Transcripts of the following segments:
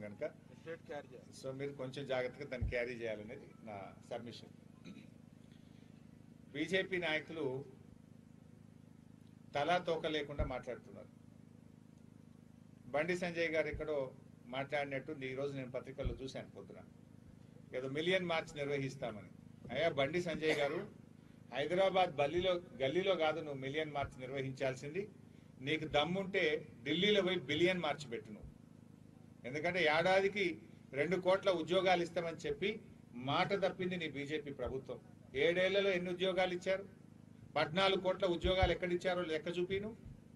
కనుక state carry చేయాలి so మీరు కొంచెం జాగ్రత్తగా దాన్ని క్యారీ చేయాలనేది నా సబ్మిషన్ బీజేపీ నాయకులు తలా తోక లేకుండా మాట్లాడుతున్నారు బండి సంజయ్ గారు ఎక్కడో మాట్లాడినట్టు ఈ రోజు నేను పత్రికల్లో చూశాను పొద్దున ఏదో మిలియన్ మార్చ్ నిర్వహిస్తామని అయ్యా బండి సంజయ్ గారు హైదరాబాద్ బల్లిలో గల్లీలో కాదు నువ్వు మిలియన్ మార్చ్ నిర్వహించాల్సింది నీకు దమ్ముంటే ఢిల్లీలో పోయి బిలియన్ మార్చ్ పెట్టు నువ్వు ఎందుకంటే ఏడాదికి రెండు కోట్ల ఉద్యోగాలు ఇస్తామని చెప్పి మాట తప్పింది నీ బీజేపీ ప్రభుత్వం ఏడేళ్లలో ఎన్ని ఉద్యోగాలు ఇచ్చారు పద్నాలుగు కోట్ల ఉద్యోగాలు ఎక్కడిచ్చారో లెక్క చూపిను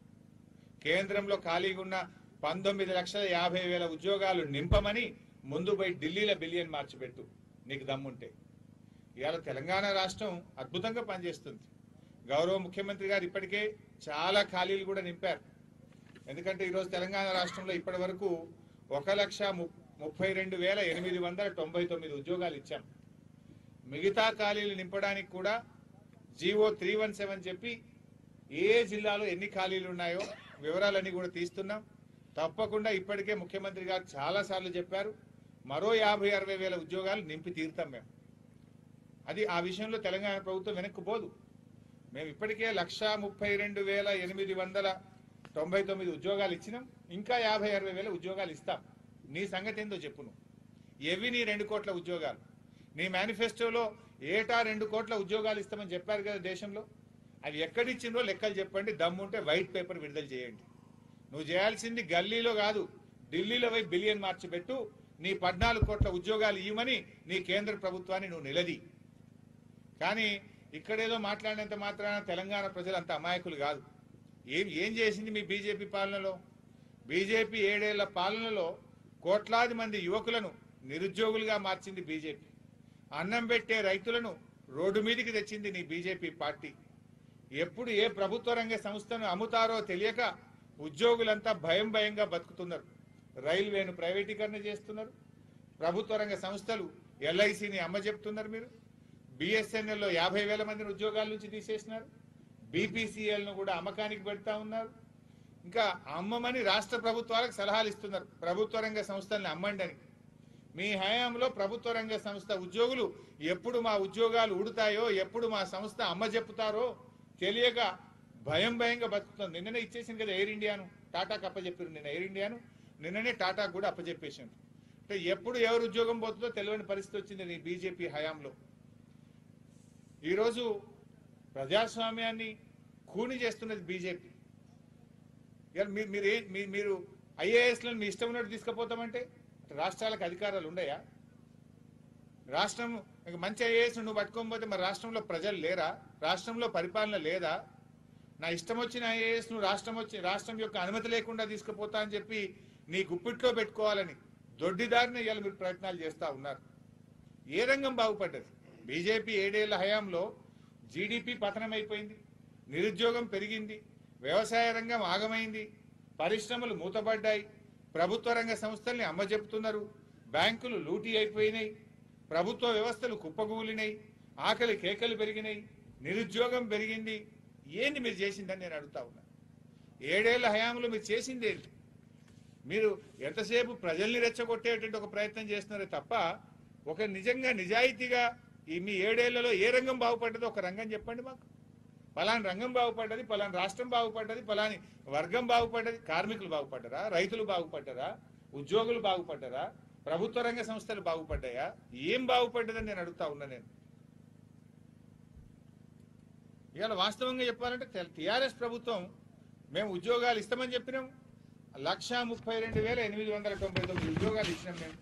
కేంద్రంలో ఖాళీగా ఉన్న పంతొమ్మిది లక్షల యాభై వేల ఉద్యోగాలు నింపమని ముందు పోయి ఢిల్లీలో బిలియన్ మార్చి పెట్టు నీకు దమ్ముంటే ఇవాళ తెలంగాణ రాష్ట్రం అద్భుతంగా పనిచేస్తుంది గౌరవ ముఖ్యమంత్రి గారు ఇప్పటికే చాలా ఖాళీలు కూడా నింపారు ఎందుకంటే ఈరోజు తెలంగాణ రాష్ట్రంలో ఇప్పటి వరకు ఒక లక్ష ము- ముప్పై రెండు వేల ఎనిమిది వందల తొంభై తొమ్మిది ఉద్యోగాలు ఇచ్చాం మిగతా ఖాళీలు నింపడానికి కూడా జీవో త్రీ వన్ సెవెన్ చెప్పి ఏ జిల్లాలో ఎన్ని ఖాళీలు ఉన్నాయో వివరాలన్నీ కూడా తీస్తున్నాం తప్పకుండా ఇప్పటికే ముఖ్యమంత్రి గారు చాలా సార్లు చెప్పారు మరో యాభై అరవై వేల ఉద్యోగాలు నింపి తీరుతాం మేము అది ఆ విషయంలో తెలంగాణ ప్రభుత్వం వెనక్కి పోదు మేము ఇప్పటికే లక్షా ముప్పై రెండు వేల ఎనిమిది వందల తొంభై తొమ్మిది ఉద్యోగాలు ఇచ్చినాం ఇంకా యాభై అరవై వేల ఉద్యోగాలు ఇస్తాం నీ సంగతి ఏందో చెప్పును ఎవి నీ రెండు కోట్ల ఉద్యోగాలు నీ మేనిఫెస్టోలో ఏటా రెండు కోట్ల ఉద్యోగాలు ఇస్తామని చెప్పారు కదా దేశంలో అవి ఎక్కడిచ్చిందో లెక్కలు చెప్పండి దమ్ముంటే వైట్ పేపర్ విడుదల చేయండి నువ్వు చేయాల్సింది గల్లీలో కాదు ఢిల్లీలో పోయి బిలియన్ మార్చి పెట్టు నీ పద్నాలుగు కోట్ల ఉద్యోగాలు ఇవ్వమని నీ కేంద్ర ప్రభుత్వాన్ని నువ్వు నిలది కానీ ఇక్కడేదో మాట్లాడినంత మాత్రాన తెలంగాణ ప్రజలు అంత అమాయకులు కాదు ఏం ఏం చేసింది మీ బీజేపీ పాలనలో బీజేపీ ఏడేళ్ల పాలనలో కోట్లాది మంది యువకులను నిరుద్యోగులుగా మార్చింది బీజేపీ అన్నం పెట్టే రైతులను రోడ్డు మీదికి తెచ్చింది నీ బీజేపీ పార్టీ ఎప్పుడు ఏ ప్రభుత్వ రంగ సంస్థను అమ్ముతారో తెలియక ఉద్యోగులంతా భయం భయంగా బతుకుతున్నారు రైల్వేను ప్రైవేటీకరణ చేస్తున్నారు ప్రభుత్వ రంగ సంస్థలు ఎల్ఐసిని అమ్మ చెప్తున్నారు మీరు బిఎస్ఎన్ఎల్ లో యాభై వేల మందిని ఉద్యోగాల నుంచి తీసేసినారు బీపీసీఎల్ ను కూడా అమ్మకానికి పెడతా ఉన్నారు ఇంకా అమ్మమని రాష్ట్ర ప్రభుత్వాలకు సలహాలు ఇస్తున్నారు ప్రభుత్వ రంగ సంస్థల్ని అమ్మండి అని మీ హయాంలో ప్రభుత్వ రంగ సంస్థ ఉద్యోగులు ఎప్పుడు మా ఉద్యోగాలు ఉడతాయో ఎప్పుడు మా సంస్థ అమ్మ చెప్పుతారో తెలియక భయం భయంగా బతుకుతుంది నిన్ననే ఇచ్చేసింది కదా ఎయిర్ ఇండియాను టాటాకి అప్పచెప్పారు నిన్న ఎయిర్ ఇండియాను నిన్ననే టాటాకు కూడా అప్పచెప్పేసారు అంటే ఎప్పుడు ఎవరు ఉద్యోగం పోతుందో తెలియని పరిస్థితి వచ్చింది నీ బీజేపీ హయాంలో ఈరోజు ప్రజాస్వామ్యాన్ని కూని చేస్తున్నది బీజేపీ ఇవాళ మీ- మీరు ఏ- మీ- మీరు ఐఏఎస్లను మీ ఇష్టం ఉన్నట్టు తీసుకుపోతామంటే రాష్ట్రాలకు అధికారాలు ఉండయా రాష్ట్రం ఇంక మంచి ఐఏఎస్ నువ్వు పట్టుకోకపోతే మరి రాష్ట్రంలో ప్రజలు లేరా రాష్ట్రంలో పరిపాలన లేదా నా ఇష్టం వచ్చిన ఐఏఎస్ నువ్వు రాష్ట్రం వచ్చి రాష్ట్రం యొక్క అనుమతి లేకుండా తీసుకుపోతా అని చెప్పి నీ గుప్పిట్లో పెట్టుకోవాలని దొడ్డిదారిని ఇవాళ మీరు ప్రయత్నాలు చేస్తా ఉన్నారు ఏ రంగం బాగుపడ్డది బీజేపీ ఏడేళ్ల హయాంలో జీడిపి పతనమైపోయింది నిరుద్యోగం పెరిగింది వ్యవసాయ రంగం ఆగమైంది పరిశ్రమలు మూతపడ్డాయి ప్రభుత్వ రంగ సంస్థల్ని అమ్మజెపుతున్నారు బ్యాంకులు లూటీ అయిపోయినాయి ప్రభుత్వ వ్యవస్థలు కుప్పగూలినాయి ఆకలి కేకలు పెరిగినాయి నిరుద్యోగం పెరిగింది ఏంది మీరు చేసిందని నేను అడుగుతా ఉన్నా ఏడేళ్ల హయాంలో మీరు చేసింది ఏంటి మీరు ఎంతసేపు ప్రజల్ని రెచ్చగొట్టేటువంటి ఒక ప్రయత్నం చేస్తున్నారే తప్ప ఒక నిజంగా నిజాయితీగా ఈ మీ ఏడేళ్లలో ఏ రంగం బాగుపడ్డదో ఒక రంగం చెప్పండి మాకు పలాని రంగం బాగుపడ్డది పలాని రాష్ట్రం బాగుపడ్డది పలాని వర్గం బాగుపడ్డది కార్మికులు బాగుపడ్డరా రైతులు బాగుపడ్డరా ఉద్యోగులు బాగుపడ్డరా ప్రభుత్వ రంగ సంస్థలు బాగుపడ్డాయా ఏం బాగుపడ్డదని నేను అడుగుతా ఉన్నా నేను ఇవాళ వాస్తవంగా చెప్పాలంటే టిఆర్ఎస్ ప్రభుత్వం మేము ఉద్యోగాలు ఇస్తామని చెప్పినాం లక్ష ముప్పై రెండు వేల ఎనిమిది వందల తొంభై తొమ్మిది ఉద్యోగాలు ఇచ్చినాం మేము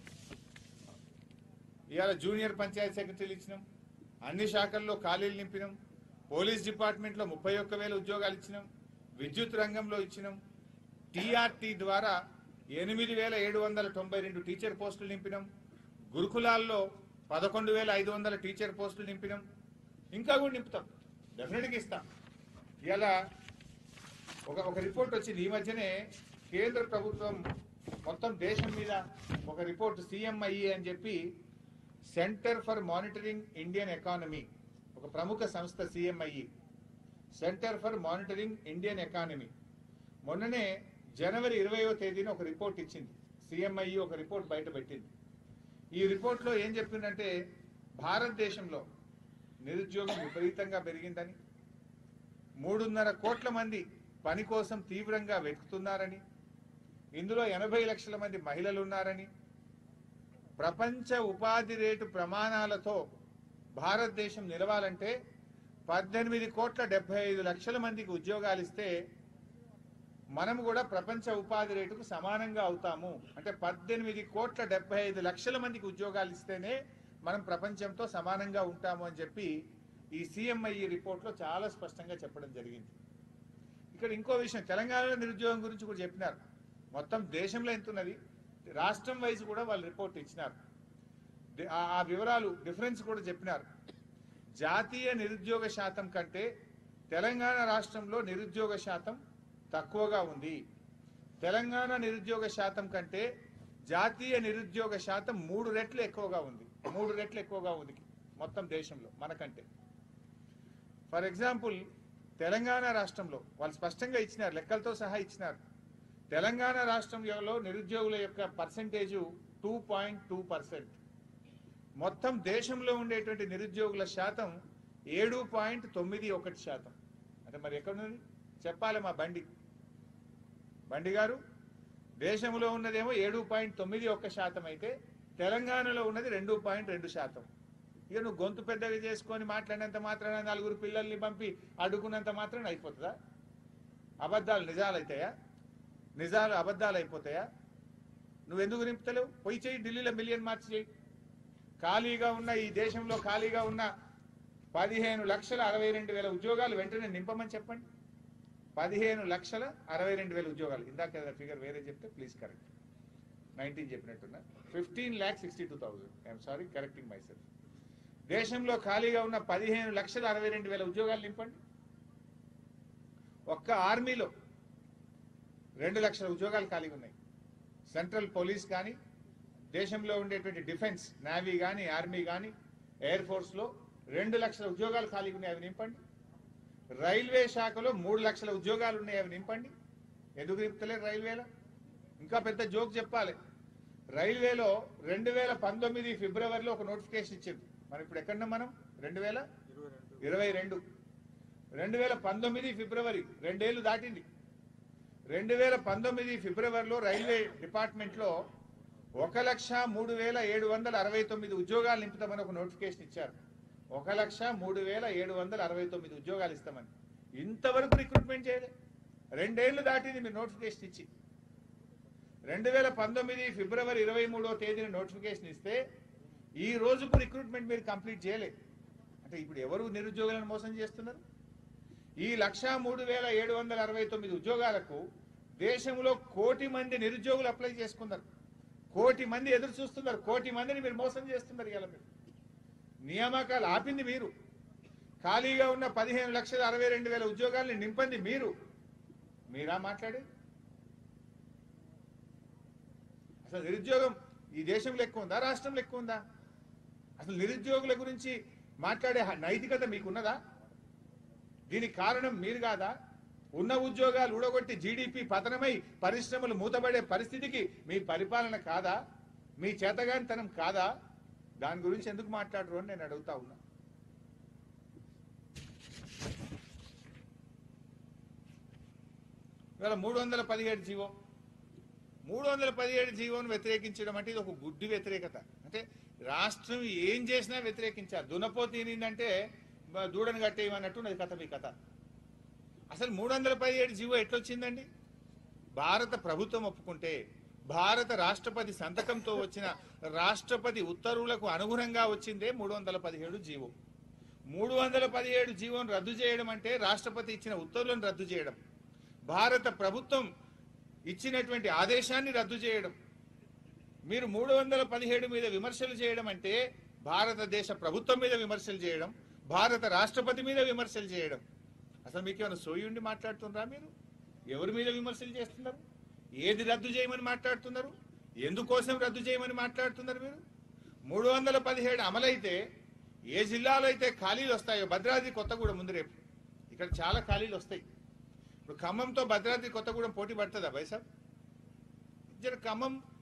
ఇవాళ జూనియర్ పంచాయత్ సెక్రటరీలు ఇచ్చినాం అన్ని శాఖల్లో ఖాళీలు నింపినాం పోలీస్ డిపార్ట్మెంట్లో ముప్పై ఒక్క వేల ఉద్యోగాలు ఇచ్చినాం విద్యుత్ రంగంలో ఇచ్చినాం టీఆర్టీ ద్వారా ఎనిమిది వేల ఏడు వందల తొంభై రెండు టీచర్ పోస్టులు నింపినాం గురుకులాల్లో పదకొండు వేల ఐదు వందల టీచర్ పోస్టులు నింపినాం ఇంకా కూడా నింపుతాం డెఫినెట్గా ఇస్తాం ఇలా ఒక ఒక రిపోర్ట్ వచ్చింది ఈ మధ్యనే కేంద్ర ప్రభుత్వం మొత్తం దేశం మీద ఒక రిపోర్ట్ సిఎంఐఈ అని చెప్పి centre for monitoring Indian economy ఒక ప్రముఖ సంస్థ CMIE centre for monitoring Indian economy మొన్ననే జనవరి ఇరవయో తేదీన ఒక రిపోర్ట్ ఇచ్చింది సిఎంఐ ఒక రిపోర్ట్ బయట పెట్టింది ఈ రిపోర్ట్లో ఏం చెప్పిందంటే భారతదేశంలో నిరుద్యోగం విపరీతంగా పెరిగిందని మూడున్నర కోట్ల మంది పని కోసం తీవ్రంగా వెతుకుతున్నారని ఇందులో ఎనభై లక్షల మంది మహిళలు ఉన్నారని ప్రపంచ ఉపాధి రేటు ప్రమాణాలతో భారతదేశం నిలవాలంటే పద్దెనిమిది కోట్ల డెబ్బై ఐదు లక్షల మందికి ఉద్యోగాలు ఇస్తే మనం కూడా ప్రపంచ ఉపాధి రేటుకు సమానంగా అవుతాము అంటే పద్దెనిమిది కోట్ల డెబ్బై ఐదు లక్షల మందికి ఉద్యోగాలు ఇస్తేనే మనం ప్రపంచంతో సమానంగా ఉంటాము అని చెప్పి ఈ సిఎంఐ రిపోర్ట్లో చాలా స్పష్టంగా చెప్పడం జరిగింది ఇక్కడ ఇంకో విషయం తెలంగాణలో నిరుద్యోగం గురించి కూడా చెప్పినారు మొత్తం దేశంలో ఎంత ఉన్నది రాష్ట్రం వైజ్ కూడా వాళ్ళు రిపోర్ట్ ఇచ్చినారు ది- ఆ- ఆ వివరాలు డిఫరెన్స్ కూడా చెప్పినారు జాతీయ నిరుద్యోగ శాతం కంటే తెలంగాణ రాష్ట్రంలో నిరుద్యోగ శాతం తక్కువగా ఉంది తెలంగాణ నిరుద్యోగ శాతం కంటే జాతీయ నిరుద్యోగ శాతం మూడు రెట్లు ఎక్కువగా ఉంది మూడు రెట్లు ఎక్కువగా ఉంది మొత్తం దేశంలో మనకంటే ఫర్ ఎగ్జాంపుల్ తెలంగాణ రాష్ట్రంలో వాళ్ళు స్పష్టంగా ఇచ్చినారు లెక్కలతో సహా ఇచ్చినారు తెలంగాణ రాష్ట్రంలో నిరుద్యోగుల యొక్క percentage two point two percent మొత్తం దేశంలో ఉండేటువంటి నిరుద్యోగుల శాతం ఏడు పాయింట్ తొమ్మిది ఒకటి శాతం అంటే మరి ఎక్కడున్నది చెప్పాలి మా బండి బండి గారు దేశంలో ఉన్నదేమో ఏడు పాయింట్ తొమ్మిది ఒక్క శాతం అయితే తెలంగాణలో ఉన్నది రెండు పాయింట్ రెండు శాతం ఇక నువ్వు గొంతు పెద్దగా చేసుకొని మాట్లాడినంత మాత్రాన నలుగురు పిల్లల్ని పంపి అడుగున్నంత మాత్రాన అయిపోతుందా అబద్ధాలు నిజాలు అవుతాయా నిజాలు అబద్ధాలు అయిపోతాయా నువ్వు ఎందుకు నింపుతలేవు పోయి చేయి ఢిల్లీలో మిలియన్ మార్చి చేయి ఖాళీగా ఉన్న ఈ దేశంలో ఖాళీగా ఉన్న పదిహేను లక్షల అరవై రెండు వేల ఉద్యోగాలు వెంటనే నింపమని చెప్పండి పదిహేను లక్షల అరవై రెండు వేల ఉద్యోగాలు ఇందాక ఫిగర్ వేరే చెప్తే ప్లీజ్ కరెక్ట్ నైన్టీన్ చెప్పినట్టున్నా fifteen lakh sixty two thousand I'm sorry correcting myself దేశంలో ఖాళీగా ఉన్న పదిహేను లక్షల అరవై రెండు వేల ఉద్యోగాలు నింపండి ఒక్క ఆర్మీలో రెండు లక్షల ఉద్యోగాలు ఖాళీగా ఉన్నాయి సెంట్రల్ పోలీస్ కానీ దేశంలో ఉండేటువంటి డిఫెన్స్ నేవీ కానీ ఆర్మీ కానీ ఎయిర్ ఫోర్స్లో రెండు లక్షల ఉద్యోగాలు ఖాళీగా ఉన్నాయి అవి నింపండి రైల్వే శాఖలో మూడు లక్షల ఉద్యోగాలు ఉన్నాయి అవి నింపండి ఎందుకు నింపుతలేరు రైల్వేలో ఇంకా పెద్ద జోక్ చెప్పాలి రైల్వేలో రెండు వేల పంతొమ్మిది ఫిబ్రవరిలో ఒక నోటిఫికేషన్ ఇచ్చింది మనం ఇప్పుడు ఎక్కడున్నాం మనం రెండు వేల ఇరవై రెండు రెండు వేల పంతొమ్మిది ఫిబ్రవరి రెండేళ్లు దాటింది రెండు వేల పంతొమ్మిది ఫిబ్రవరిలో రైల్వే డిపార్ట్మెంట్లో ఒక లక్ష మూడు వేల ఏడు వందల అరవై తొమ్మిది ఉద్యోగాలు నింపుతామని ఒక నోటిఫికేషన్ ఇచ్చారు ఒక లక్ష మూడు వేల ఏడు వందల అరవై తొమ్మిది ఉద్యోగాలు ఇస్తామని ఇంతవరకు రిక్రూట్మెంట్ చేయలే రెండేళ్లు దాటింది మీరు నోటిఫికేషన్ ఇచ్చి రెండు వేల పంతొమ్మిది ఫిబ్రవరి ఇరవై మూడో తేదీన నోటిఫికేషన్ ఇస్తే ఈ రోజుకు రిక్రూట్మెంట్ మీరు కంప్లీట్ చేయలేదు అంటే ఇప్పుడు ఎవరు నిరుద్యోగులను మోసం చేస్తున్నారు ఈ లక్ష మూడు వేల ఏడు వందల అరవై తొమ్మిది ఉద్యోగాలకు దేశంలో కోటి మంది నిరుద్యోగులు అప్లై చేసుకున్నారు కోటి మంది ఎదురు చూస్తున్నారు కోటి మందిని మీరు మోసం చేస్తున్నారు ఇలా మీరు నియామకాలు ఆపింది మీరు ఖాళీగా ఉన్న పదిహేను లక్షల అరవై రెండు వేల ఉద్యోగాల్ని నింపంది మీరు మీరా మాట్లాడేది అసలు నిరుద్యోగం ఈ దేశంలో ఎక్కువ ఉందా రాష్ట్రంలో ఎక్కువ ఉందా అసలు నిరుద్యోగుల గురించి మాట్లాడే హ- నైతికత మీకున్నదా దీనికి కారణం మీరు కాదా ఉన్న ఉద్యోగాలు ఊడగొట్టి జీడిపి పతనమై పరిశ్రమలు మూతబడే పరిస్థితికి మీ పరిపాలన కాదా మీ చేతగానితనం కాదా దాని గురించి ఎందుకు మాట్లాడరు అని నేను అడుగుతా ఉన్నా ఇవాళ మూడు వందల పదిహేడు జీవో మూడు వందల పదిహేడు జీవోను వ్యతిరేకించడం అంటే ఇది ఒక గుడ్డి వ్యతిరేకత అంటే రాష్ట్రం ఏం చేసినా వ్యతిరేకించారు దునపో తినిందంటే బ- దూడను కట్టేయమన్నట్టు ఉన్నది కథ మీ కథ అసలు మూడు వందల పదిహేడు జీవో ఎట్లొచ్చిందండి భారత ప్రభుత్వం ఒప్పుకుంటే భారత రాష్ట్రపతి సంతకంతో వచ్చిన రాష్ట్రపతి ఉత్తర్వులకు అనుగుణంగా వచ్చిందే మూడు వందల పదిహేడు జీవో మూడు వందల పదిహేడు జీవోను రద్దు చేయడం అంటే రాష్ట్రపతి ఇచ్చిన ఉత్తర్వులను రద్దు చేయడం భారత ప్రభుత్వం ఇచ్చినటువంటి ఆదేశాన్ని రద్దు చేయడం మీరు మూడు వందల పదిహేడు మీద విమర్శలు చేయడం అంటే భారతదేశ ప్రభుత్వం మీద విమర్శలు చేయడం భారత రాష్ట్రపతి మీద విమర్శలు చేయడం అసలు మీకు ఏమైనా సోయి ఉండి మాట్లాడుతున్నారా మీరు ఎవరి మీద విమర్శలు చేస్తున్నారు ఏది రద్దు చేయమని మాట్లాడుతున్నారు ఎందుకోసం రద్దు చేయమని మాట్లాడుతున్నారు మీరు మూడు వందల పదిహేడు అమలైతే ఏ జిల్లాలో అయితే ఖాళీలు వస్తాయో భద్రాద్రి కొత్తగూడెం ముందు రేపు ఇక్కడ చాలా ఖాళీలు వస్తాయి ఇప్పుడు ఖమ్మంతో భద్రాద్రి కొత్తగూడెం పోటీ పడుతుందా బైసాబ్ జర ఖమ్మం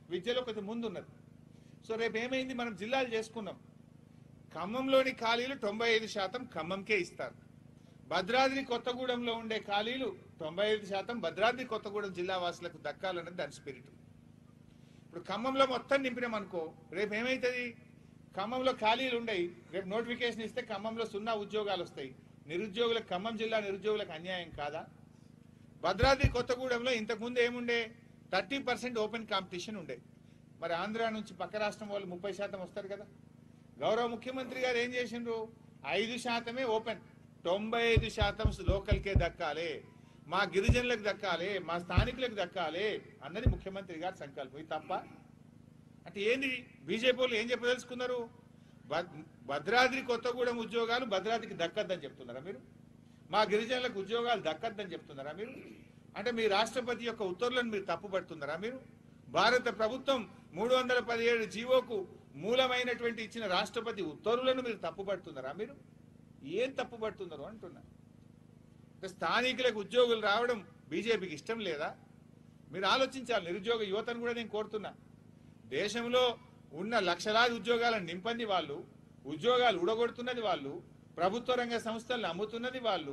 విద్యలో కొద్ది ముందు ఉన్నది సో రేపు ఏమైంది మనం జిల్లాలు చేసుకున్నాం ఖమ్మంలోని ఖాళీలు తొంభై ఐదు శాతం ఖమ్మంకే ఇస్తారు భద్రాద్రి కొత్తగూడెంలో ఉండే ఖాళీలు తొంభై ఐదు శాతం భద్రాద్రి కొత్తగూడెం జిల్లా వాసులకు దక్కాలన్నది దాని స్పిరిట్ ఇప్పుడు ఖమ్మంలో మొత్తం నింపినాం అనుకో రేపు ఏమవుతుంది ఖమ్మంలో ఖాళీలు ఉండయి రేపు నోటిఫికేషన్ ఇస్తే ఖమ్మంలో సున్నా ఉద్యోగాలు వస్తాయి నిరుద్యోగులకు ఖమ్మం జిల్లా నిరుద్యోగులకు అన్యాయం కాదా భద్రాద్రి కొత్తగూడెంలో ఇంతకుముందు ఏముండే థర్టీ పర్సెంట్ ఓపెన్ కాంపిటీషన్ ఉండే మరి ఆంధ్ర నుంచి పక్క రాష్ట్రం వాళ్ళు ముప్పై శాతం వస్తారు కదా గౌరవ ముఖ్యమంత్రి గారు ఏం చేసిండ్రు ఐదు శాతమే ఓపెన్ తొంభై ఐదు శాతం లోకల్కే దక్కాలి మా గిరిజనులకు దక్కాలి మా స్థానికులకు దక్కాలి అన్నది ముఖ్యమంత్రి గారి సంకల్పం ఇది తప్ప అంటే ఏంది బీజేపీ వాళ్ళు ఏం చెప్పదలుచుకున్నారు భద్- భద్రాద్రి కొత్తగూడెం ఉద్యోగాలు భద్రాద్రికి దక్కద్దని చెప్తున్నారా మీరు మా గిరిజనులకు ఉద్యోగాలు దక్కద్దని చెప్తున్నారా మీరు అంటే మీ రాష్ట్రపతి యొక్క ఉత్తర్వులను మీరు తప్పుపడుతున్నారా మీరు భారత ప్రభుత్వం మూడు వందల పదిహేడు జీవోకు మూలమైనటువంటి ఇచ్చిన రాష్ట్రపతి ఉత్తర్వులను మీరు తప్పుపడుతున్నారా మీరు ఏం తప్పుపడుతున్నారు అంటున్నా అంటే స్థానికులకు ఉద్యోగులు రావడం బీజేపీకి ఇష్టం లేదా మీరు ఆలోచించాలి నిరుద్యోగ యువతను కూడా నేను కోరుతున్నా దేశంలో ఉన్న లక్షలాది ఉద్యోగాలను నింపంది వాళ్ళు ఉద్యోగాలు ఉడగొడుతున్నది వాళ్ళు ప్రభుత్వ రంగ సంస్థలను అమ్ముతున్నది వాళ్ళు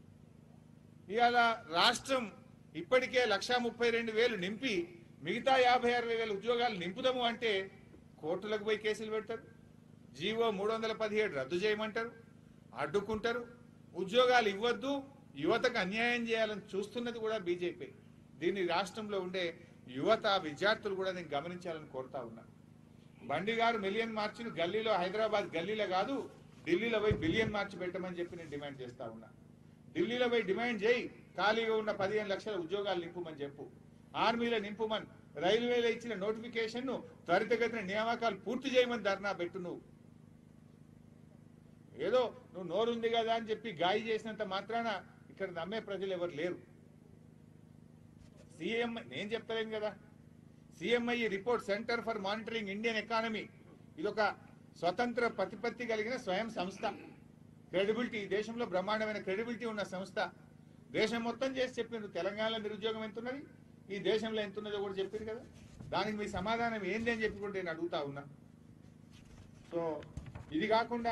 ఇవాళ రాష్ట్రం ఇప్పటికే లక్షా ముప్పై రెండు వేలు నింపి మిగతా యాభై అరవై వేల ఉద్యోగాలు నింపుదాము అంటే కోర్టులకు పోయి కేసులు పెడతారు జీవో మూడు వందల పదిహేడు రద్దు చేయమంటారు అడ్డుకుంటారు ఉద్యోగాలు ఇవ్వద్దు యువతకు అన్యాయం చేయాలని చూస్తున్నది కూడా బీజేపీ దీన్ని రాష్ట్రంలో ఉండే యువత విద్యార్థులు కూడా నేను గమనించాలని కోరుతా ఉన్నా బండి గారు మిలియన్ మార్చిని గల్లీలో హైదరాబాద్ గల్లీలో కాదు ఢిల్లీలో పోయి బిలియన్ మార్చి పెట్టమని చెప్పి నేను డిమాండ్ చేస్తా ఉన్నా ఢిల్లీలో పోయి డిమాండ్ చేయి ఖాళీగా ఉన్న పదిహేను లక్షల ఉద్యోగాలు నింపుమని చెప్పు ఆర్మీలో నింపుమని రైల్వేలో ఇచ్చిన నోటిఫికేషన్ ను త్వరితగతిన నియామకాలు పూర్తి చేయమని ధర్నా పెట్టు నువ్వు ఏదో నువ్వు నోరుంది కదా అని చెప్పి గాయి చేసినంత మాత్రాన ఇక్కడ నమ్మే ప్రజలు ఎవరు లేరు సీఎం నేను చెప్తలేను కదా CMI report centre for monitoring Indian economy ఇది ఒక స్వతంత్ర ప్రతిపత్తి కలిగిన స్వయం సంస్థ క్రెడిబిలిటీ ఈ దేశంలో బ్రహ్మాండమైన క్రెడిబిలిటీ ఉన్న సంస్థ దేశం మొత్తం చేసి చెప్పిండ్రు తెలంగాణలో నిరుద్యోగం ఎంత ఉన్నది ఈ దేశంలో ఎంత ఉన్నదో కూడా చెప్పింది కదా దానికి మీ సమాధానం ఏంది అని చెప్పి కూడా నేను అడుగుతా ఉన్నా సో ఇది కాకుండా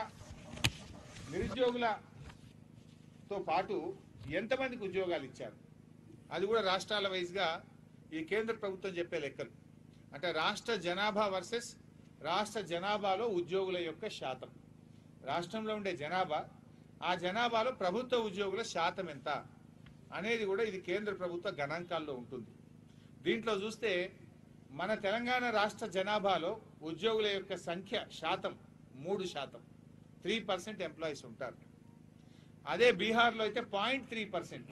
నిరుద్యోగులతో పాటు ఎంతమందికి ఉద్యోగాలు ఇచ్చారు అది కూడా రాష్ట్రాల వైజ్గా ఈ కేంద్ర ప్రభుత్వం చెప్పే లెక్కలు అంటే రాష్ట్ర జనాభా వర్సెస్ రాష్ట్ర జనాభాలో ఉద్యోగుల యొక్క శాతం రాష్ట్రంలో ఉండే జనాభా ఆ జనాభాలో ప్రభుత్వ ఉద్యోగుల శాతం ఎంత అనేది కూడా ఇది కేంద్ర ప్రభుత్వ గణాంకాల్లో ఉంటుంది దీంట్లో చూస్తే మన తెలంగాణ రాష్ట్ర జనాభాలో ఉద్యోగుల యొక్క సంఖ్య శాతం మూడు శాతం త్రీ పర్సెంట్ ఎంప్లాయీస్ ఉంటారు అదే బీహార్లో అయితే పాయింట్ త్రీ పర్సెంట్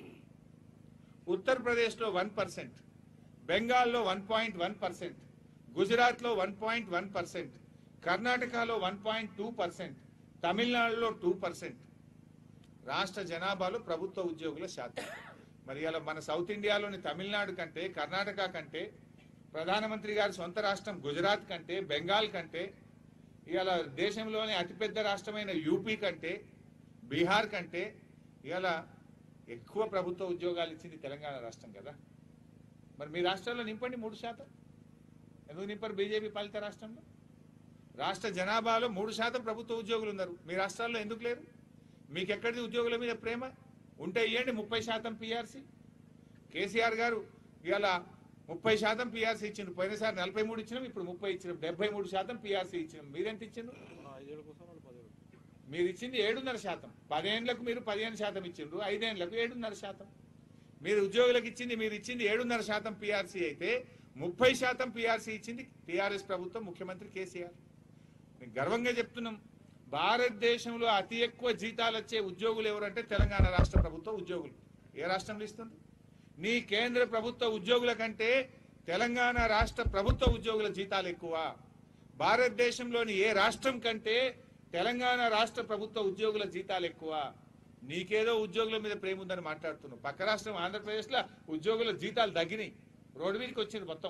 ఉత్తరప్రదేశ్లో వన్ పర్సెంట్ బెంగాల్లో వన్ పాయింట్ వన్ పర్సెంట్ గుజరాత్లో వన్ పాయింట్ వన్ పర్సెంట్ కర్ణాటకలో వన్ పాయింట్ టూ పర్సెంట్ తమిళనాడులో టూ పర్సెంట్ రాష్ట్ర జనాభాలో ప్రభుత్వ ఉద్యోగుల శాతం మరి అలా మన సౌత్ ఇండియాలోని తమిళనాడు కంటే కర్ణాటక కంటే ప్రధానమంత్రి గారి సొంత రాష్ట్రం గుజరాత్ కంటే బెంగాల్ కంటే ఇవాళ దేశంలోని అతిపెద్ద రాష్ట్రమైన యూపీ కంటే బీహార్ కంటే ఇవాళ ఎక్కువ ప్రభుత్వ ఉద్యోగాలు ఇచ్చింది తెలంగాణ రాష్ట్రం కదా మరి మీ రాష్ట్రంలో నింపండి మూడు శాతం ఎందుకు నింపరు బీజేపీ పాలిత రాష్ట్రంలో రాష్ట్ర జనాభాలో మూడు శాతం ప్రభుత్వ ఉద్యోగులు ఉన్నారు మీ రాష్ట్రాల్లో ఎందుకు లేరు మీకు ఎక్కడిది ఉద్యోగుల మీద ప్రేమ ఉంటే ఇవ్వండి ముప్పై శాతం పిఆర్సీ కేసీఆర్ గారు ఇవాళ ముప్పై శాతం పిఆర్సీ ఇచ్చిండ్రు పోయినసారి నలభై మూడు ఇచ్చినాం ఇప్పుడు ముప్పై ఇచ్చినాం డెబ్బై మూడు శాతం పిఆర్సీ ఇచ్చినాం మీరెంత ఇచ్చిండ్రు ఐదేళ్ళ కోసం వాళ్ళు పదేళ్ళు మీరు ఇచ్చింది ఏడున్నర శాతం పదేండ్లకు మీరు పదిహేను శాతం ఇచ్చిండ్రు ఐదేండ్లకు ఏడున్నర శాతం మీరు ఉద్యోగులకు ఇచ్చింది మీరు ఇచ్చింది ఏడున్నర శాతం పిఆర్సీ అయితే ముప్పై శాతం పిఆర్సీ ఇచ్చింది టిఆర్ఎస్ ప్రభుత్వం ముఖ్యమంత్రి కేసీఆర్ మేము గర్వంగా చెప్తున్నాం భారతదేశంలో అతి ఎక్కువ జీతాలు వచ్చే ఉద్యోగులు ఎవరంటే తెలంగాణ రాష్ట్ర ప్రభుత్వ ఉద్యోగులు ఏ రాష్ట్రంలో ఇస్తుంది నీ కేంద్ర ప్రభుత్వ ఉద్యోగుల కంటే తెలంగాణ రాష్ట్ర ప్రభుత్వ ఉద్యోగుల జీతాలు ఎక్కువ భారతదేశంలోని ఏ రాష్ట్రం కంటే తెలంగాణ రాష్ట్ర ప్రభుత్వ ఉద్యోగుల జీతాలు ఎక్కువ నీకేదో ఉద్యోగుల మీద ప్రేమ ఉందని మాట్లాడుతున్నావు పక్క రాష్ట్రం ఆంధ్రప్రదేశ్లో ఉద్యోగుల జీతాలు తగ్గినాయి రోడ్డు మీదకి వచ్చింది మొత్తం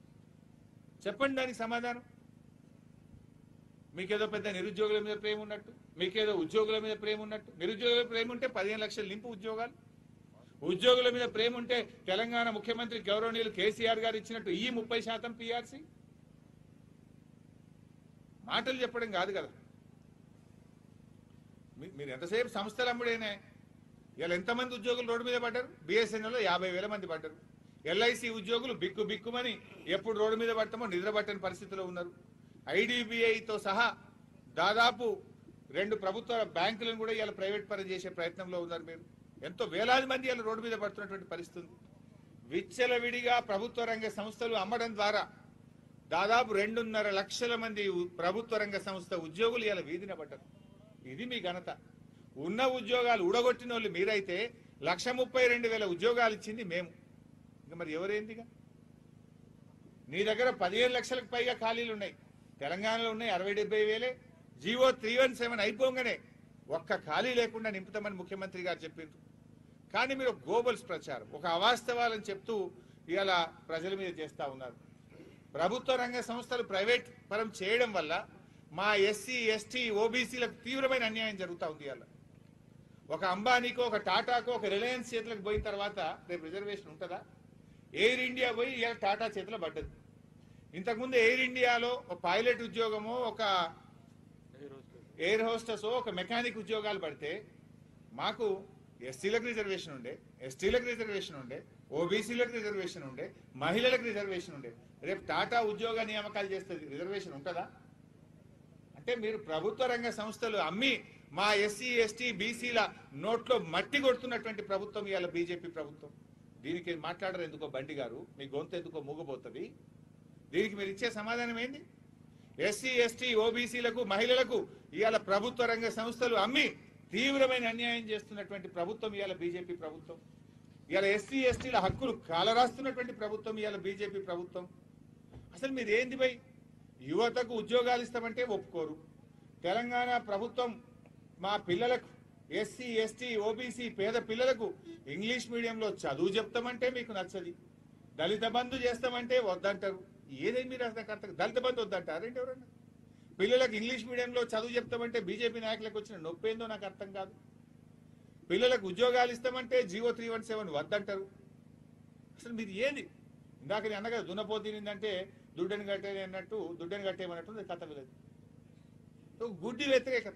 చెప్పండి దానికి సమాధానం మీకేదో పెద్ద నిరుద్యోగుల మీద ప్రేమ ఉన్నట్టు మీకేదో ఉద్యోగుల మీద ప్రేమ ఉన్నట్టు నిరుద్యోగుల ప్రేమ ఉంటే పదిహేను లక్షలు నింపు ఉద్యోగాలు ఉద్యోగుల మీద ప్రేమ ఉంటే తెలంగాణ ముఖ్యమంత్రి గౌరవనీయులు కేసీఆర్ గారు ఇచ్చినట్టు ఈ ముప్పై శాతం పిఆర్సీ మాటలు చెప్పడం కాదు కదా మీ- మీరు ఎంతసేపు సంస్థలు అమ్ముడేనే ఇలా ఎంతమంది ఉద్యోగులు రోడ్డు మీద పడ్డారు బిఎస్ఎన్ఎల్లో యాభై వేల మంది పడ్డారు ఎల్ఐసి ఉద్యోగులు బిక్కు బిక్కుమని ఎప్పుడు రోడ్డు మీద పడతామో నిద్ర పట్టని పరిస్థితిలో ఉన్నారు ఐడిబిఐతో సహా దాదాపు రెండు ప్రభుత్వ బ్యాంకులను కూడా ఇలా ప్రైవేట్ పరం చేసే ప్రయత్నంలో ఉన్నారు మీరు ఎంతో వేలాది మంది ఇలా రోడ్డు మీద పడుతున్నటువంటి పరిస్థితి ఉంది విచ్చలవిడిగా ప్రభుత్వ రంగ సంస్థలు అమ్మడం ద్వారా దాదాపు రెండున్నర లక్షల మంది ఉ- ప్రభుత్వ రంగ సంస్థ ఉద్యోగులు ఇలా వీధిన పడ్డారు ఇది మీ ఘనత ఉన్న ఉద్యోగాలు ఊడగొట్టిన వాళ్ళు మీరైతే లక్ష ముప్పై రెండు వేల ఉద్యోగాలు ఇచ్చింది మేము ఇంకా మరి ఎవరేందిగా నీ దగ్గర పదిహేను లక్షలకు పైగా ఖాళీలు ఉన్నాయి తెలంగాణలో ఉన్నాయి అరవై డెబ్బై వేలే జీవో త్రీ వన్ సెవెన్ అయిపోగానే ఒక్క ఖాళీ లేకుండా నింపుతామని ముఖ్యమంత్రి గారు చెప్పిండ్రు కానీ మీరు గోబల్స్ ప్రచారం ఒక అవాస్తవాలని చెప్తూ ఇవాళ ప్రజల మీద చేస్తా ఉన్నారు ప్రభుత్వ రంగ సంస్థలు ప్రైవేట్ పరం చేయడం వల్ల మా ఎస్సీ ఎస్టీ ఓబీసీలకు తీవ్రమైన అన్యాయం జరుగుతూ ఉంది ఇవాళ ఒక అంబానీకో ఒక టాటాకో ఒక రిలయన్స్ చేతులకు పోయిన తర్వాత రేపు రిజర్వేషన్ ఉంటుందా ఎయిర్ ఇండియా పోయి ఇవాళ టాటా చేతిలో పడ్డది ఇంతకుముందు ఎయిర్ ఇండియాలో ఒక పైలట్ ఉద్యోగమో ఒక ఎయిర్ హోస్టెస్ ఒక మెకానిక్ ఉద్యోగాలు పడితే మాకు ఎస్సీలకు రిజర్వేషన్ ఉండే ఎస్టీలకు రిజర్వేషన్ ఉండే ఓబీసీలకు రిజర్వేషన్ ఉండే మహిళలకు రిజర్వేషన్ ఉండే రేపు టాటా ఉద్యోగ నియామకాలు చేస్తుంది రిజర్వేషన్ ఉంటుందా అంటే మీరు ప్రభుత్వ రంగ సంస్థలు అమ్మి మా ఎస్సీ ఎస్టీ బీసీల నోట్లో మట్టి కొడుతున్నటువంటి ప్రభుత్వం ఇవాళ బీజేపీ ప్రభుత్వం దీనికి మాట్లాడరు ఎందుకో బండి గారు మీ గొంతు ఎందుకో మూగబోతుంది దీనికి మీరు ఇచ్చే సమాధానం ఏంటి ఎస్సీ ఎస్టీ ఓబీసీలకు మహిళలకు ఇవాళ ప్రభుత్వ రంగ సంస్థలు అమ్మి తీవ్రమైన అన్యాయం చేస్తున్నటువంటి ప్రభుత్వం ఇవాళ బీజేపీ ప్రభుత్వం ఇవాళ ఎస్సీ ఎస్టీల హక్కులు కాలరాస్తున్నటువంటి ప్రభుత్వం ఇవాళ బీజేపీ ప్రభుత్వం అసలు మీరు ఏంది భయ్ యువతకు ఉద్యోగాలు ఇస్తామంటే ఒప్పుకోరు తెలంగాణ ప్రభుత్వం మా పిల్లలకు ఎస్సీ ఎస్టీ ఓబీసీ పేద పిల్లలకు ఇంగ్లీష్ మీడియంలో చదువు చెప్తామంటే మీకు నచ్చది దళిత బంధు చేస్తామంటే వద్దంటారు ఏదే మీరు అసలు నాకు అర్థం దళిత బంధు వద్దంటారు ఏంటి ఎవరన్నా పిల్లలకు ఇంగ్లీష్ మీడియంలో చదువు చెప్తామంటే బీజేపీ నాయకులకు వచ్చిన నొప్పి ఏందో నాకు అర్థం కాదు పిల్లలకు ఉద్యోగాలు ఇస్తామంటే జీవో త్రీ వన్ సెవెన్ వద్దంటారు అసలు మీరు ఏంది ఇందాక నేను అన్నగా దున్నపోతీనిందంటే దుడ్డని కట్టే అన్నట్టు దుడ్డని కట్టేయమన్నట్టు కథ లేదు సో గుడ్డి వ్యతిరేకత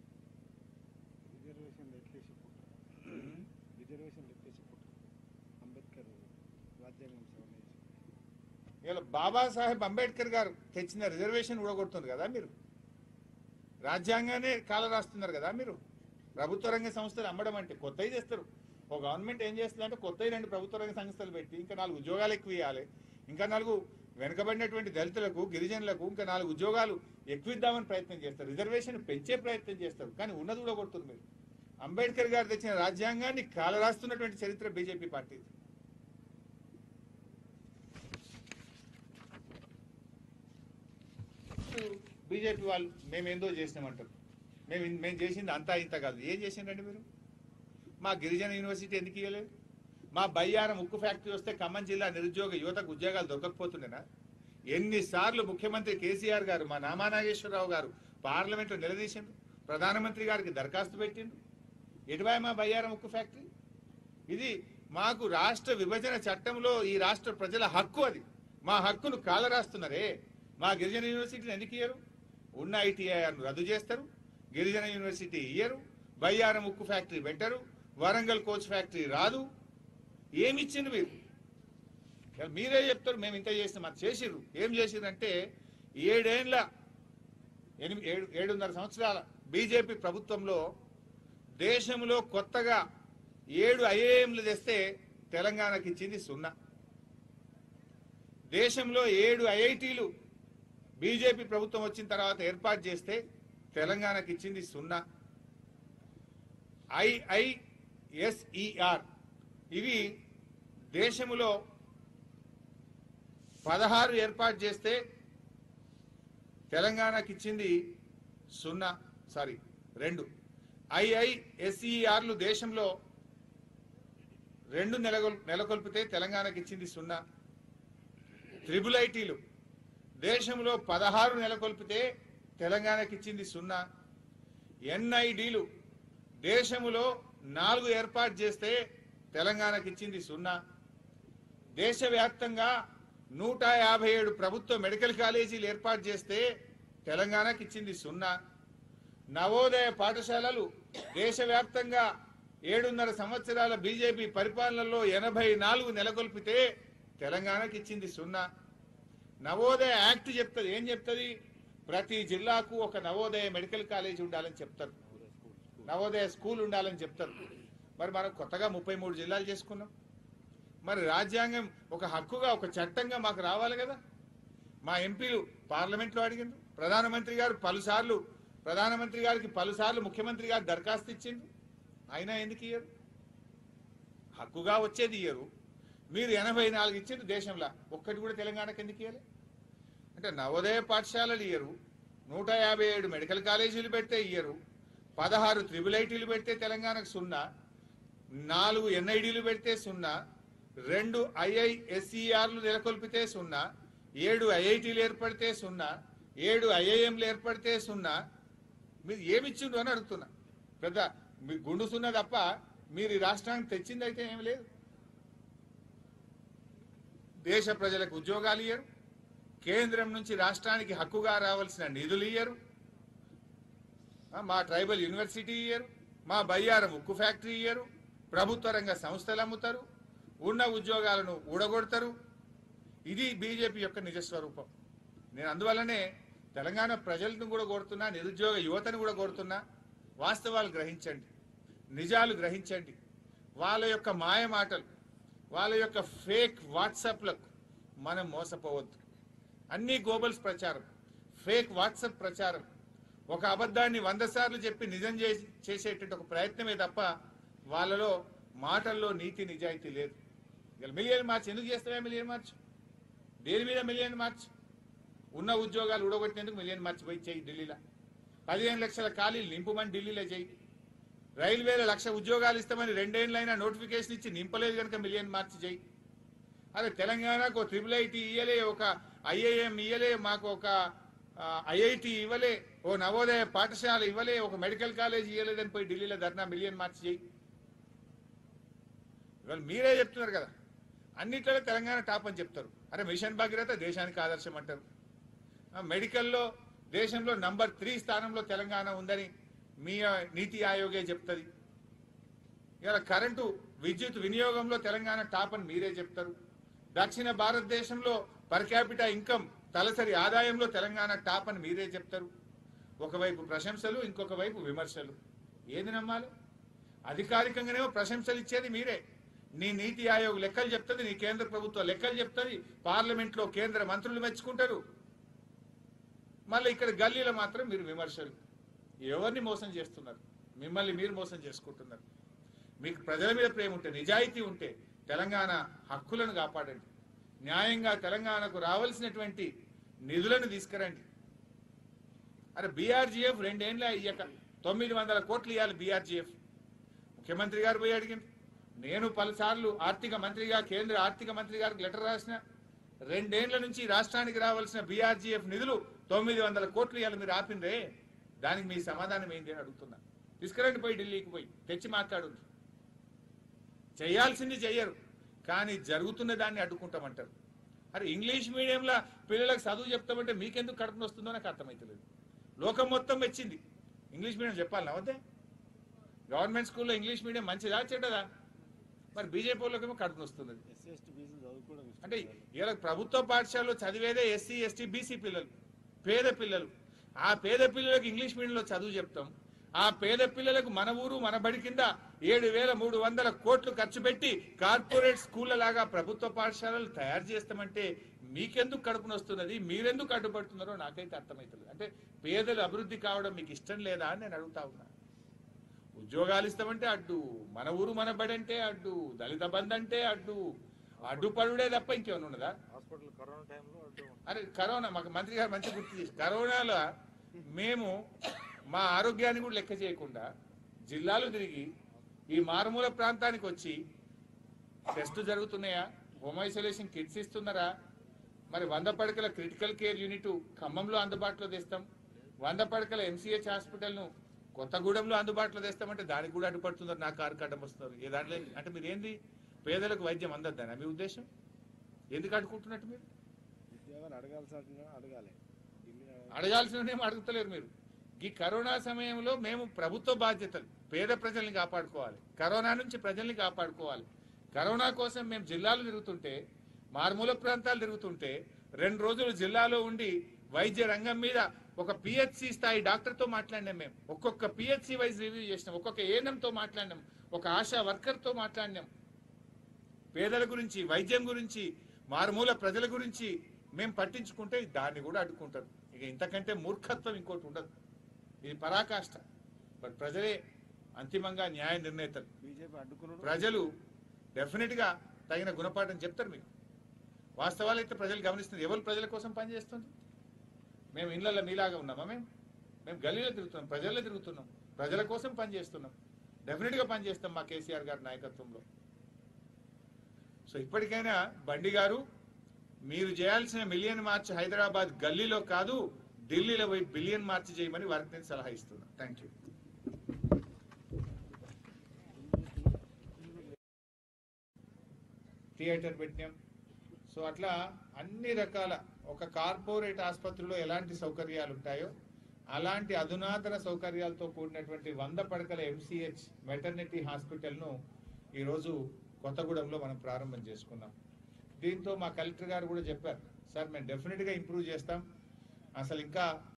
రిజర్వేషన్ ఎట్లేసి పుట్టారు రిజర్వేషన్ ఎట్లేసి పుట్టారు అంబేద్కర్ రాజ్యాంగం సవరణ చేసి ఇలా బాబాసాహెబ్ అంబేద్కర్ గారు తెచ్చిన రిజర్వేషన్ ఊడగొడుతుంది కదా మీరు రాజ్యాంగానే కాల రాస్తున్నారు కదా మీరు ప్రభుత్వ రంగ సంస్థలు అమ్మడం అంటే కొత్తవి చేస్తారు ఒక గవర్నమెంట్ ఏం చేస్తుంది అంటే కొత్తవి రెండు ప్రభుత్వ రంగ సంస్థలు పెట్టి ఇంకా నాలుగు ఉద్యోగాలు ఎక్కువ ఇవ్వాలి ఇంకా నాలుగు వెనుకబడినటువంటి దళితులకు గిరిజనులకు ఇంకా నాలుగు ఉద్యోగాలు ఎక్కువ ఇద్దామని ప్రయత్నం చేస్తారు రిజర్వేషన్ పెంచే ప్రయత్నం చేస్తారు కానీ ఉన్నది కూడా కొడుతుంది మీరు అంబేద్కర్ గారు తెచ్చిన రాజ్యాంగాన్ని కాలరాస్తున్నటువంటి చరిత్ర బీజేపీ పార్టీ బీజేపీ వాళ్ళు మేము ఏందో చేసినామంటారు మేము ఇన్- మేము చేసింది అంతా ఇంత కాదు ఏం చేసిండ్రండి మీరు మా గిరిజన యూనివర్సిటీ ఎందుకు ఇవ్వలేదు మా బయ్యారం ఉక్కు ఫ్యాక్టరీ వస్తే ఖమ్మం జిల్లా నిరుద్యోగ యువతకు ఉద్యోగాలు దొరకకపోతుండేనా ఎన్నిసార్లు ముఖ్యమంత్రి కేసీఆర్ గారు మా నామా నాగేశ్వరరావు గారు పార్లమెంట్లో నిలదీసిండ్రు ప్రధానమంత్రి గారికి దరఖాస్తు పెట్టిండ్రు ఎటువై మా బయ్యారం ఉక్కు ఫ్యాక్టరీ ఇది మాకు రాష్ట్ర విభజన చట్టంలో ఈ రాష్ట్ర ప్రజల హక్కు అది మా హక్కును కాలరాస్తున్నారే మా గిరిజన యూనివర్సిటీని ఎందుకు ఇయ్యరు ఉన్న ఐటీఐఆర్ను రద్దు చేస్తారు గిరిజన యూనివర్సిటీ ఇయ్యరు బయ్యారం ఉక్కు ఫ్యాక్టరీ పెట్టరు వరంగల్ కోచ్ ఫ్యాక్టరీ రాదు ఏమి ఇచ్చిండ్రు మీరు ఇక మీరే చెప్తారు మేము ఇంత చేసినాం అది చేసిర్రు ఏం చేసిర్రు అంటే ఏడేండ్ల ఎనిమిది ఏడు ఏడున్నర సంవత్సరాల బీజేపీ ప్రభుత్వంలో దేశంలో కొత్తగా ఏడు ఐఏఎంలు తెస్తే తెలంగాణకి ఇచ్చింది సున్నా దేశంలో ఏడు ఐఐటీలు బీజేపీ ప్రభుత్వం వచ్చిన తర్వాత ఏర్పాటు చేస్తే తెలంగాణకి ఇచ్చింది సున్నా ఐఐఎస్ఈఆర్ ఇవి దేశంలో పదహారు ఏర్పాటు చేస్తే తెలంగాణకి ఇచ్చింది సున్నా సారీ రెండు ఐఐఎస్ఈఆర్లు దేశంలో రెండు నెలకొల్ నెలకొల్పితే తెలంగాణకి ఇచ్చింది సున్నా త్రిబుల్ ఐటీలు దేశంలో పదహారు నెలకొల్పితే తెలంగాణకి ఇచ్చింది సున్నా ఎన్ఐడీలు దేశంలో నాలుగు ఏర్పాటు చేస్తే తెలంగాణకి ఇచ్చింది సున్నా దేశవ్యాప్తంగా నూట యాభై ఏడు ప్రభుత్వ మెడికల్ కాలేజీలు ఏర్పాటు చేస్తే తెలంగాణకి ఇచ్చింది సున్నా నవోదయ పాఠశాలలు దేశవ్యాప్తంగా ఏడున్నర సంవత్సరాల బీజేపీ పరిపాలనలో ఎనభై నాలుగు నెలకొల్పితే తెలంగాణకి ఇచ్చింది సున్నా నవోదయ యాక్ట్ చెప్తుంది ఏం చెప్తుంది ప్రతి జిల్లాకు ఒక నవోదయ మెడికల్ కాలేజ్ ఉండాలని చెప్తారు నవోదయ స్కూల్ ఉండాలని చెప్తారు మరి మనం కొత్తగా ముప్పై మూడు జిల్లాలు చేసుకున్నాం మరి రాజ్యాంగం ఒక హక్కుగా ఒక చట్టంగా మాకు రావాలి కదా మా ఎంపీలు పార్లమెంట్లో అడిగింది ప్రధానమంత్రి గారు పలుసార్లు ప్రధానమంత్రి గారికి పలుసార్లు ముఖ్యమంత్రి గారు దరఖాస్తు ఇచ్చింది అయినా ఎందుకు ఇయ్యరు హక్కుగా వచ్చేది ఇయ్యరు మీరు ఎనభై నాలుగు ఇచ్చింది దేశంలో ఒక్కటి కూడా తెలంగాణకి ఎందుకు ఇయ్యలే అంటే నవోదయ పాఠశాలలు ఇయ్యరు నూట యాభై ఏడు మెడికల్ కాలేజీలు పెడితే ఇయ్యరు పదహారు త్రిబుల్ ఐటీలు పెడితే తెలంగాణకు సున్నా నాలుగు ఎన్ఐడీలు పెడితే సున్నా రెండు ఐఐఎస్ఈఆర్లు నెలకొల్పితే సున్నా ఏడు ఐఐటీలు ఏర్పడితే సున్నా ఏడు ఐఐఎంలు ఏర్పడితే సున్నా మీరు ఏమిచ్చిండ్రు అని అడుగుతున్నా పెద్ద మీ గుండు సున్నా తప్ప మీరు ఈ రాష్ట్రానికి తెచ్చింది అయితే ఏమి లేదు దేశ ప్రజలకు ఉద్యోగాలు ఇయ్యరు కేంద్రం నుంచి రాష్ట్రానికి హక్కుగా రావాల్సిన నిధులు ఇయ్యరు ఆ, మా ట్రైబల్ యూనివర్సిటీ ఇయ్యరు మా బయ్యారం ఉక్కు ఫ్యాక్టరీ ఇయ్యరు ప్రభుత్వ రంగ సంస్థలు అమ్ముతారు ఉన్న ఉద్యోగాలను ఊడగొడతారు ఇది బీజేపీ యొక్క నిజస్వరూపం నేను అందువల్లనే తెలంగాణ ప్రజలను కూడా కోరుతున్నా నిరుద్యోగ యువతను కూడా కోరుతున్నా వాస్తవాలు గ్రహించండి నిజాలు గ్రహించండి వాళ్ళ యొక్క మాయ మాటలు వాళ్ళ యొక్క ఫేక్ వాట్సాప్లకు మనం మోసపోవద్దు అన్ని గోబల్స్ ప్రచారం ఫేక్ వాట్సాప్ ప్రచారం ఒక అబద్ధాన్ని వంద సార్లు చెప్పి నిజం చేసి చేసేటువంటి ఒక ప్రయత్నమే తప్ప వాళ్ళలో మాటల్లో నీతి నిజాయితీ లేదు ఇక మిలియన్ మార్చ్ ఎందుకు చేస్తావా మిలియన్ మార్చ్ దేని మీద మిలియన్ మార్చ్ ఉన్న ఉద్యోగాలు ఊడగొట్టినందుకు మిలియన్ మార్చ్ పోయి చేయి ఢిల్లీలో పదిహేను లక్షల ఖాళీలు నింపుమని ఢిల్లీలో చేయి రైల్వేలో లక్ష ఉద్యోగాలు ఇస్తామని రెండేళ్ళైనా నోటిఫికేషన్ ఇచ్చి నింపలేదు కనుక మిలియన్ మార్చి చేయి అదే తెలంగాణకు ట్రిపుల్ ఐటీ ఇయ్యలే ఒక ఐఐఎం ఇయ్యలే మాకు ఒక ఐఐటి ఇవ్వలే ఓ నవోదయ పాఠశాల ఇవ్వలే ఒక మెడికల్ కాలేజ్ ఇవ్వలేదని పోయి ఢిల్లీలో ధర్నా మిలియన్ మార్చి చేయి ఇవాళ మీరే చెప్తున్నారు కదా అన్నిట్లలో తెలంగాణ టాప్ అని చెప్తారు అరే మిషన్ భగీరథ దేశానికి ఆదర్శం అంటారు ఆ, మెడికల్లో దేశంలో నంబర్ త్రీ స్థానంలో తెలంగాణ ఉందని మీ ఆ, నీతి ఆయోగే చెప్తుంది ఇలా కరెంటు విద్యుత్ వినియోగంలో తెలంగాణ టాప్ అని మీరే చెప్తారు దక్షిణ భారతదేశంలో పర్ క్యాపిటా ఇన్కమ్ తలసరి ఆదాయంలో తెలంగాణ టాప్ అని మీరే చెప్తారు ఒకవైపు ప్రశంసలు ఇంకొక వైపు విమర్శలు ఏది నమ్మాలి అధికారికంగానేమో ప్రశంసలు ఇచ్చేది మీరే నీ నీతి ఆయోగ్ లెక్కలు చెప్తుంది నీ కేంద్ర ప్రభుత్వం లెక్కలు చెప్తుంది పార్లమెంట్ లో కేంద్ర మంత్రులు మెచ్చుకుంటారు మళ్ళీ ఇక్కడ గల్లీలో మాత్రం మీరు విమర్శలు ఎవరిని మోసం చేస్తున్నారు మిమ్మల్ని మీరు మోసం చేసుకుంటున్నారు మీకు ప్రజల మీద ప్రేమ ఉంటే నిజాయితీ ఉంటే తెలంగాణ హక్కులను కాపాడండి న్యాయంగా తెలంగాణకు రావాల్సినటువంటి నిధులను తీసుకురండి అరే బీఆర్జీఎఫ్ రెండేళ్ళ ఇయ్యక తొమ్మిది వందల కోట్లు ఇవ్వాలి బీఆర్జీఎఫ్ ముఖ్యమంత్రి గారు పోయి అడిగింది నేను పలుసార్లు ఆర్థిక మంత్రిగా కేంద్ర ఆర్థిక మంత్రి గారికి లెటర్ రాసిన రెండేళ్ల నుంచి రాష్ట్రానికి రావాల్సిన బీఆర్జీఎఫ్ నిధులు తొమ్మిది వందల కోట్లు ఇవాళ మీరు ఆపిందే దానికి మీ సమాధానం ఏంటి అని అడుగుతున్నా తీసుకురండి పోయి ఢిల్లీకి పోయి తెచ్చి మాట్లాడు చేయాల్సింది చెయ్యరు కానీ జరుగుతున్న దాన్ని అడ్డుకుంటామంటారు అరే ఇంగ్లీష్ మీడియంలో పిల్లలకు చదువు చెప్తామంటే మీకెందుకు కడుపున వస్తుందో నాకు అర్థమవుతలేదు లోకం మొత్తం వచ్చింది ఇంగ్లీష్ మీడియం చెప్పాలి నవ్వతే గవర్నమెంట్ స్కూల్లో ఇంగ్లీష్ మీడియం మంచిదా చెడ్డదా మరి బీజేపీ వాళ్ళకేమో కడుపున వస్తుంది ఎస్సీ ఎస్టీ బీసీ చదువుకోవడం ఇష్టం అంటే లేదు. ఇలా ప్రభుత్వ పాఠశాలలో చదివేదే ఎస్సీ ఎస్టీ బీసీ పిల్లలు పేద పిల్లలు ఆ పేద పిల్లలకు ఇంగ్లీష్ మీడియంలో చదువు చెప్తాం ఆ పేద పిల్లలకు మన ఊరు మన బడి కింద ఏడు వేల మూడు వందల కోట్లు ఖర్చు పెట్టి కార్పొరేట్ స్కూళ్ళ లాగా ప్రభుత్వ పాఠశాలలు తయారు చేస్తామంటే మీకెందుకు కడుపున వస్తున్నది మీరెందుకు అడ్డుపడుతున్నారో నాకైతే అర్థమవుతుంది అంటే పేదలు అభివృద్ధి కావడం మీకు ఇష్టం లేదా అని నేను అడుగుతా ఉన్నా ఉద్యోగాలు ఇస్తామంటే అడ్డు మన ఊరు మన బడి అంటే అడ్డు దళిత బంధు అంటే అడ్డు అడ్డుపడుడే తప్ప ఇంకేమైనా ఉన్నదా హాస్పిటల్ కరోనా టైంలో అడ్డు ఉంది. అరే కరోనా మాకు మంత్రి గారు మంచి గుర్తు చేసి కరోనాలో మేము మా ఆరోగ్యాన్ని కూడా లెక్క చేయకుండా జిల్లాలు తిరిగి ఈ మారుమూల ప్రాంతానికి వచ్చి టెస్టులు జరుగుతున్నాయా హోమ్ ఐసోలేషన్ కిట్స్ ఇస్తున్నారా మరి వంద పడకల క్రిటికల్ కేర్ యూనిట్ ఖమ్మంలో అందుబాటులో తెస్తాం వంద పడకల ఎంసీహెచ్ హాస్పిటల్ను కొత్తగూడెంలో అందుబాటులో తెస్తామంటే దానికి కూడా అడ్డుపడుతున్నారు నా కారు అడ్డం వస్తున్నారు ఏ దాంట్లో అంటే మీరు ఏంది పేదలకు వైద్యం అందద్దానా మీ ఉద్దేశం ఎందుకు అడ్డుకుంటున్నట్టు మీరు ఉద్యోగాలు అడగాల్సిన అడగాలి ఢిల్లీ అడగాల్సినవి అడుగుతలేరు మీరు ఈ కరోనా సమయంలో మేము ప్రభుత్వ బాధ్యతలు పేద ప్రజల్ని కాపాడుకోవాలి కరోనా నుంచి ప్రజల్ని కాపాడుకోవాలి కరోనా కోసం మేము జిల్లాలు తిరుగుతుంటే మారుమూల ప్రాంతాలు తిరుగుతుంటే రెండు రోజులు జిల్లాలో ఉండి వైద్య రంగం మీద ఒక పిహెచ్సి స్థాయి డాక్టర్తో మాట్లాడినాం మేము ఒక్కొక్క పిహెచ్సి వైజ్ రివ్యూ చేసినాం ఒక్కొక్క ఏఎన్ఎంతో మాట్లాడినాం ఒక ఆశా వర్కర్తో మాట్లాడినాం పేదల గురించి వైద్యం గురించి మారుమూల ప్రజల గురించి మేము పట్టించుకుంటే దాన్ని కూడా అడ్డుకుంటారు ఇక ఇంతకంటే మూర్ఖత్వం ఇంకోటి ఉండదు ఇది పరాకాష్ట బట్ ప్రజలే అంతిమంగా న్యాయ నిర్ణేతలు బీజేపీ అడ్డుకున్నాడు ప్రజలు డెఫినెట్ గా తగిన గుణపాఠం చెప్తారు మీకు వాస్తవాలు అయితే ప్రజలు గమనిస్తున్నారు ఎవరు ప్రజల కోసం పనిచేస్తుంది మేము ఇళ్లలో మీలాగా ఉన్నామా మేము మేము గల్లీలో తిరుగుతున్నాం ప్రజల్లో తిరుగుతున్నాం ప్రజల కోసం పనిచేస్తున్నాం డెఫినెట్ గా పనిచేస్తాం మా కేసీఆర్ గారి నాయకత్వంలో సో ఇప్పటికైనా బండి గారు మీరు చేయాల్సిన మిలియన్ మార్చ్ హైదరాబాద్ గల్లీలో కాదు ఢిల్లీలో పోయి బిలియన్ మార్చ్ చేయమని వారికి నేను సలహా ఇస్తున్నా థ్యాంక్ యూ థియేటర్ పెట్టినాం సో అట్లా అన్ని రకాల ఒక కార్పొరేట్ ఆసుపత్రిలో ఎలాంటి సౌకర్యాలు ఉంటాయో అలాంటి అధునాతన సౌకర్యాలతో కూడినటువంటి వంద పడకల ఎంసీహెచ్ మెటర్నిటీ హాస్పిటల్ను ఈరోజు కొత్తగూడెంలో మనం ప్రారంభం చేసుకున్నాం దీంతో మా కలెక్టర్ గారు కూడా చెప్పారు సార్ మేము డెఫినెట్గా ఇంప్రూవ్ చేస్తాం అసలు ఇంకా